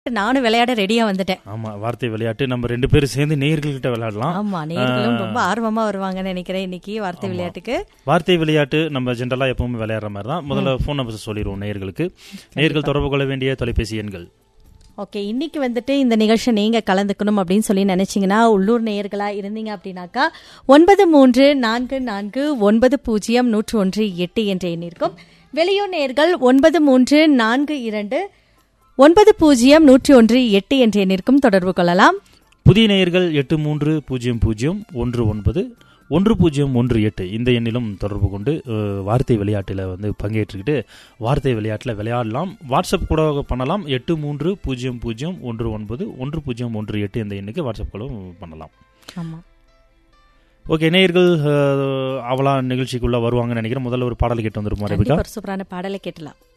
நானும் விளையாட ரெடியா வந்துட்டேன் ஆமா வார்த்தை விளையாட்டு நம்ம ரெண்டு பேரும் சேர்ந்து நேயர்கள்கிட்ட விளையாடலாம் ஆமா நேர்களும் ரொம்ப ஆர்வமா வருவாங்கன்னு நினைக்கிறேன் இன்னைக்கு வார்த்தை விளையாட்டுக்கு வார்த்தை விளையாட்டு நம்ம ஜென்ரலா எப்பவுமே விளையாடுற மாதிரி தான் முதல்ல ஃபோன் நம்பர் சொல்லிடுவோம் நேயர்களுக்கு நேயர்கள் தொடர்பு கொள்ள வேண்டிய தொலைபேசி எண்கள் ஓகே இன்னைக்கு வந்துட்டு இந்த நிகழ்ச்சி நீங்க கலந்துக்கணும் அப்படின்னு சொல்லி நினைச்சீங்கன்னா உள்ளூர் நேயர்களா இருந்தீங்க அப்படின்னாக்கா ஒன்பது மூன்று நான்கு நான்கு ஒன்பது பூஜ்ஜியம் நூற்று ஒன்று எட்டு என்ற எண் இருக்கும் வெளியூர் நேயர்கள் ஒன்பது மூன்று நான்கு இரண்டு ஒன்பது பூஜ்ஜியம் நூற்றி ஒன்று எட்டு என்ற எண்ணிற்கும் தொடர்பு கொள்ளலாம் புதிய நேயர்கள் எட்டு மூன்று பூஜ்ஜியம் பூஜ்ஜியம் ஒன்று ஒன்பது ஒன்று பூஜ்ஜியம் ஒன்று எட்டு இந்த எண்ணிலும் தொடர்பு கொண்டு அஹ், வார்த்தை விளையாட்டில் வந்து பங்கேற்றுக்கிட்டு வார்த்தை விளையாட்டில் விளையாடலாம் வாட்ஸ்அப் கூட பண்ணலாம் எட்டு மூன்று பூஜ்ஜியம் பூஜ்ஜியம் ஒன்று ஒன்பது ஒன்று பூஜ்ஜியம் ஒன்று எட்டு இந்த எண்ணுக்கு வாட்ஸ்அப் கூட பண்ணலாம் ஆமா ஓகே நேயர்கள் அஹ், அவளா நிகழ்ச்சிக்குள்ள வருவாங்கன்னு நினைக்கிறேன் முதல்ல ஒரு பாடல் கேட்டு வந்துருமா ரேபிகா கண்டிப்பா ஒரு சூப்பரான பாடலை கேட்டலாம்